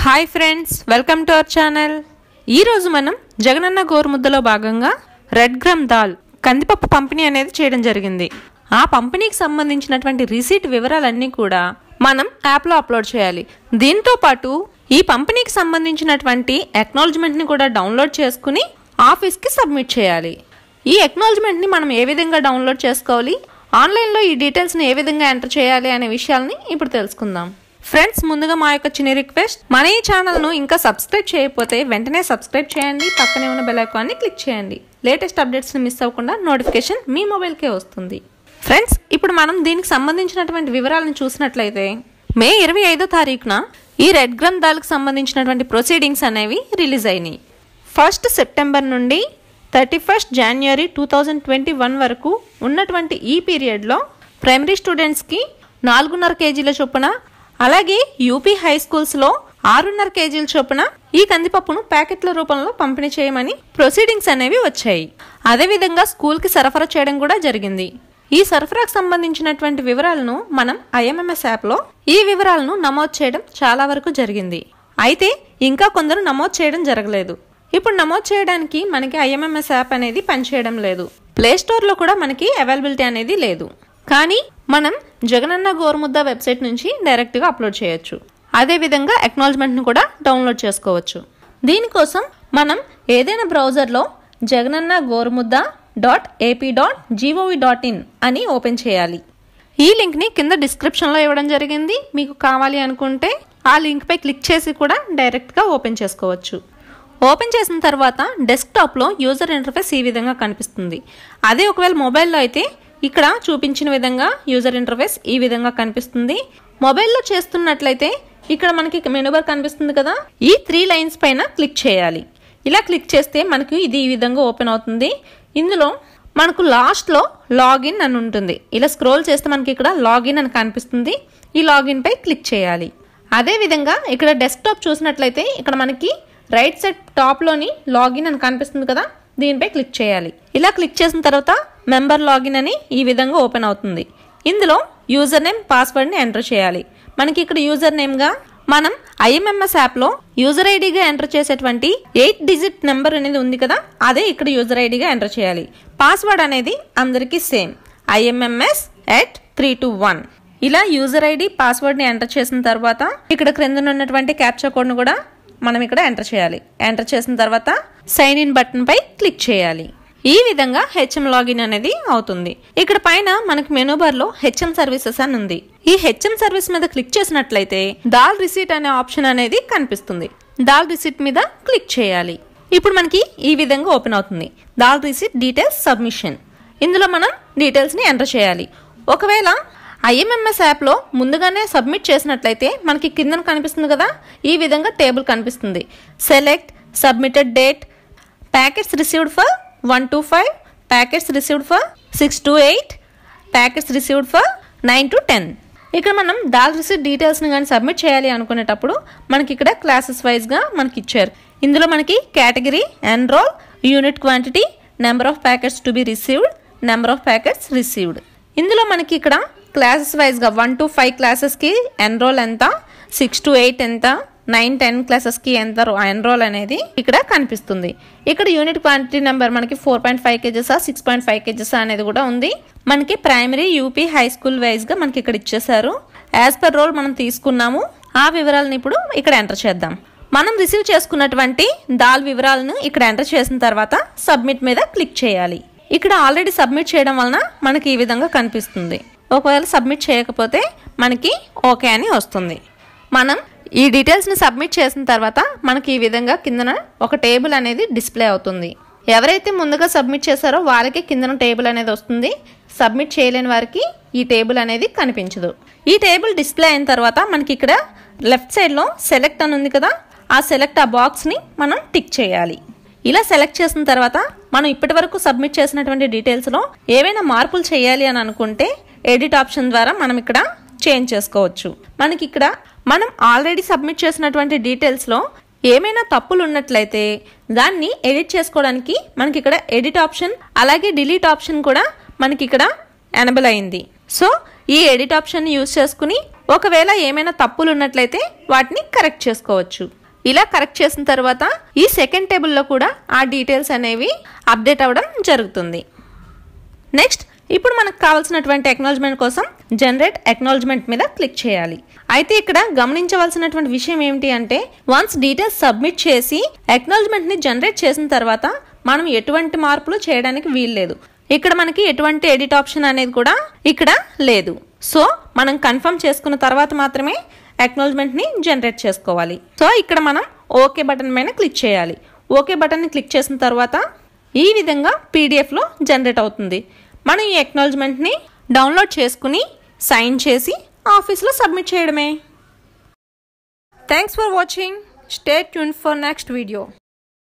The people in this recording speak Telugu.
hi friends welcome to our channel ఈరోజు మనం జగనన్న గోరుముద్దలో భాగంగా రెడ్ గ్రామ్ దాల్ కందిపప్పు పంపిణీ అనేది చేయడం జరిగింది ఆ పంపిణీకి సంబంధించినటువంటి రిసీట్ వివరాలన్నీ కూడా మనం యాప్లో అప్లోడ్ చేయాలి దీంతో పాటు ఈ పంపిణీకి సంబంధించినటువంటి అక్నాలజ్మెంట్ని కూడా డౌన్లోడ్ చేసుకుని ఆఫీస్కి సబ్మిట్ చేయాలి ఈ అక్నాలజ్మెంట్ని మనం ఏ విధంగా డౌన్లోడ్ చేసుకోవాలి ఆన్లైన్లో ఈ డీటెయిల్స్ని ఏ విధంగా ఎంటర్ చేయాలి అనే విషయాల్ని ఇప్పుడు తెలుసుకుందాం ఫ్రెండ్స్ ముందుగా మా యొక్క చిన్న రిక్వెస్ట్ మన ఈ ఛానల్ను ఇంకా సబ్స్క్రైబ్ చేయకపోతే వెంటనే సబ్స్క్రైబ్ చేయండి పక్కనే ఉన్న బెల్ ఐకాన్ని క్లిక్ చేయండి లేటెస్ట్ అప్డేట్స్ని మిస్ అవ్వకుండా నోటిఫికేషన్ మీ మొబైల్కే వస్తుంది ఫ్రెండ్స్ ఇప్పుడు మనం దీనికి సంబంధించినటువంటి వివరాలను చూసినట్లయితే మే ఇరవై ఐదో తారీఖున ఈ రెడ్ గ్రమ్ దాల్కి సంబంధించినటువంటి ప్రొసీడింగ్స్ అనేవి రిలీజ్ అయినాయి ఫస్ట్ సెప్టెంబర్ నుండి thirty first January two thousand twenty one వరకు ఉన్నటువంటి ఈ పీరియడ్లో ప్రైమరీ స్టూడెంట్స్కి నాలుగున్నర కేజీల చొప్పున అలాగే యూపీ హై స్కూల్స్లో ఆరున్నర కేజీల చొప్పున ఈ కందిపప్పును ప్యాకెట్ల రూపంలో పంపిణీ చేయమని ప్రొసీడింగ్స్ అనేవి వచ్చాయి అదేవిధంగా స్కూల్కి సరఫరా చేయడం కూడా జరిగింది ఈ సరఫరాకు సంబంధించినటువంటి వివరాలను మనం ఐఎంఎంఎస్ యాప్లో ఈ వివరాలను నమోదు చేయడం చాలా వరకు జరిగింది అయితే ఇంకా కొందరు నమోదు చేయడం జరగలేదు ఇప్పుడు నమోదు చేయడానికి మనకి ఐఎంఎంఎస్ యాప్ అనేది పనిచేయడం లేదు ప్లే స్టోర్లో కూడా మనకి అవైలబిలిటీ అనేది లేదు కానీ మనం జగనన్న గోరుముద్ద వెబ్సైట్ నుంచి డైరెక్ట్గా అప్లోడ్ చేయొచ్చు అదేవిధంగా అక్నాలజ్మెంట్ని కూడా డౌన్లోడ్ చేసుకోవచ్చు దీనికోసం మనం ఏదైనా బ్రౌజర్లో Jagananna Gorumudda dot AP dot gov dot in అని ఓపెన్ చేయాలి ఈ లింక్ని కింద డిస్క్రిప్షన్లో ఇవ్వడం జరిగింది మీకు కావాలి అనుకుంటే ఆ లింక్పై క్లిక్ చేసి కూడా డైరెక్ట్గా ఓపెన్ చేసుకోవచ్చు ఓపెన్ చేసిన తర్వాత డెస్క్టాప్లో యూజర్ ఇంటర్ఫేస్ ఈ విధంగా కనిపిస్తుంది అదే ఒకవేళ మొబైల్లో అయితే ఇక్కడ చూపించిన విధంగా యూజర్ ఇంటర్ఫేస్ ఈ విధంగా కనిపిస్తుంది మొబైల్లో చేస్తున్నట్లయితే ఇక్కడ మనకి మెనూ బార్ కనిపిస్తుంది కదా ఈ త్రీ లైన్స్ పైన క్లిక్ చేయాలి ఇలా క్లిక్ చేస్తే మనకి ఇది ఈ విధంగా ఓపెన్ అవుతుంది ఇందులో మనకు లాస్ట్లో లాగిన్ అని ఉంటుంది ఇలా స్క్రోల్ చేస్తే మనకి ఇక్కడ లాగిన్ అని కనిపిస్తుంది ఈ లాగిన్ పై క్లిక్ చేయాలి అదేవిధంగా ఇక్కడ డెస్క్టాప్ చూసినట్లయితే ఇక్కడ మనకి రైట్ సైడ్ టాప్లోని లాగిన్ అని కనిపిస్తుంది కదా దీనిపై క్లిక్ చేయాలి ఇలా క్లిక్ చేసిన తర్వాత మెంబర్ లాగిన్ అని ఈ విధంగా ఓపెన్ అవుతుంది ఇందులో యూజర్ నేమ్ పాస్వర్డ్ని ఎంటర్ చేయాలి మనకి ఇక్కడ యూజర్ నేమ్గా మనం ఐఎంఎంఎస్ యాప్లో యూజర్ ఐడిగా ఎంటర్ చేసేటువంటి ఎయిట్ డిజిట్ నెంబర్ అనేది ఉంది కదా అదే ఇక్కడ యూజర్ ఐడిగా ఎంటర్ చేయాలి పాస్వర్డ్ అనేది అందరికీ same IMMS at three two one ఇలా యూజర్ ఐడి పాస్వర్డ్ని ఎంటర్ చేసిన తర్వాత ఇక్కడ క్రింద ఉన్నటువంటి క్యాప్చర్ కోడ్ను కూడా మనం ఇక్కడ ఎంటర్ చేయాలి ఎంటర్ చేసిన తర్వాత సైన్ ఇన్ బటన్ పై క్లిక్ చేయాలి ఈ విధంగా హెచ్ఎం లాగిన్ అనేది అవుతుంది ఇక్కడ పైన మనకి మెనూ బార్ లో హెచ్ఎం సర్వీసెస్ అని ఉంది ఈ హెచ్ఎం సర్వీస్ మీద క్లిక్ చేసినట్లయితే దాల్ రిసీట్ అనే ఆప్షన్ అనేది కనిపిస్తుంది దాల్ రిసీట్ మీద క్లిక్ చేయాలి ఇప్పుడు మనకి ఈ విధంగా ఓపెన్ అవుతుంది దాల్ రిసీట్ డీటెయిల్స్ సబ్మిషన్ ఇందులో మనం డీటెయిల్స్ ని ఎంటర్ చేయాలి ఒకవేళ ఐఎంఎంఎస్ యాప్లో ముందుగానే సబ్మిట్ చేసినట్లయితే మనకి కిందన కనిపిస్తుంది కదా ఈ విధంగా టేబుల్ కనిపిస్తుంది select submitted date packets received for one to five packets received for six to eight packets received for nine to ten ఇక్కడ మనం దాల్ రిసీట్ డీటెయిల్స్ని కానీ సబ్మిట్ చేయాలి అనుకునేటప్పుడు మనకి ఇక్కడ క్లాసెస్ వైజ్గా మనకి ఇచ్చారు ఇందులో మనకి category enrol unit quantity number of packets to be received number of packets received ఇందులో మనకి ఇక్కడ క్లాసెస్ వైజ్గా వన్ టు ఫైవ్ క్లాసెస్కి ఎన్రోల్ ఎంత సిక్స్ టు ఎయిట్ ఎంత నైన్ టెన్ క్లాసెస్కి ఎంత ఎన్రోల్ అనేది ఇక్కడ కనిపిస్తుంది ఇక్కడ యూనిట్ క్వాంటిటీ నెంబర్ మనకి ఫోర్ పాయింట్ ఫైవ్ కేజెసా సిక్స్ పాయింట్ ఫైవ్ కేజెసా అనేది కూడా ఉంది మనకి ప్రైమరీ యూపీ హై స్కూల్ వైజ్గా మనకి ఇక్కడ ఇచ్చేసారు యాజ్ పర్ రోల్ మనం తీసుకున్నాము ఆ వివరాలను ఇప్పుడు ఇక్కడ ఎంటర్ చేద్దాం మనం రిసీవ్ చేసుకున్నటువంటి దాల్ వివరాలను ఇక్కడ ఎంటర్ చేసిన తర్వాత సబ్మిట్ మీద క్లిక్ చేయాలి ఇక్కడ ఆల్రెడీ సబ్మిట్ చేయడం వలన మనకి ఈ విధంగా కనిపిస్తుంది ఒకవేళ సబ్మిట్ చేయకపోతే మనకి ఓకే అని వస్తుంది మనం ఈ డీటెయిల్స్ని సబ్మిట్ చేసిన తర్వాత మనకి ఈ విధంగా కిందన ఒక టేబుల్ అనేది డిస్ప్లే అవుతుంది ఎవరైతే ముందుగా సబ్మిట్ చేశారో వాళ్ళకి కిందన టేబుల్ అనేది వస్తుంది సబ్మిట్ చేయలేని వారికి ఈ టేబుల్ అనేది కనిపించదు ఈ టేబుల్ డిస్ప్లే అయిన తర్వాత మనకి ఇక్కడ లెఫ్ట్ సైడ్లో సెలెక్ట్ అని ఉంది కదా ఆ సెలెక్ట్ ఆ బాక్స్ని మనం టిక్ చేయాలి ఇలా సెలెక్ట్ చేసిన తర్వాత మనం ఇప్పటి వరకు సబ్మిట్ చేసినటువంటి డీటెయిల్స్లో ఏవైనా మార్పులు చేయాలి అని అనుకుంటే ఎడిట్ ఆప్షన్ ద్వారా మనం ఇక్కడ చేంజ్ చేసుకోవచ్చు మనకి ఇక్కడ మనం ఆల్రెడీ సబ్మిట్ చేసినటువంటి డీటెయిల్స్లో ఏమైనా తప్పులు ఉన్నట్లయితే దాన్ని ఎడిట్ చేసుకోవడానికి మనకి ఇక్కడ ఎడిట్ ఆప్షన్ అలాగే డిలీట్ ఆప్షన్ కూడా మనకి ఇక్కడ ఎనబుల్ అయింది సో ఈ ఎడిట్ ఆప్షన్ యూస్ చేసుకుని ఒకవేళ ఏమైనా తప్పులు ఉన్నట్లయితే వాటిని కరెక్ట్ చేసుకోవచ్చు ఇలా కరెక్ట్ చేసిన తర్వాత ఈ సెకండ్ టేబుల్లో కూడా ఆ డీటెయిల్స్ అనేవి అప్డేట్ అవ్వడం జరుగుతుంది నెక్స్ట్ ఇప్పుడు మనకు కావాల్సినటువంటి ఎక్నాలజ్మెంట్ కోసం జనరేట్ ఎక్నాలజ్మెంట్ మీద క్లిక్ చేయాలి అయితే ఇక్కడ గమనించవలసినటువంటి విషయం ఏమిటి అంటే వన్స్ డీటెయిల్స్ సబ్మిట్ చేసి ఎక్నాలజ్మెంట్ ని జనరేట్ చేసిన తర్వాత మనం ఎటువంటి మార్పులు చేయడానికి వీల్లేదు ఇక్కడ మనకి ఎటువంటి ఎడిట్ ఆప్షన్ అనేది కూడా ఇక్కడ లేదు సో మనం కన్ఫర్మ్ చేసుకున్న తర్వాత మాత్రమే అక్నాలజ్మెంట్ ని జనరేట్ చేసుకోవాలి సో ఇక్కడ మనం ఓకే బటన్ పైన క్లిక్ చేయాలి ఓకే బటన్ ని క్లిక్ చేసిన తర్వాత ఈ విధంగా పీడిఎఫ్ లో జనరేట్ అవుతుంది మనం ఈ అక్నాలజ్మెంట్ ని డౌన్లోడ్ చేసుకుని సైన్ చేసి ఆఫీస్లో సబ్మిట్ చేయడమే thanks for watching stay tuned for next video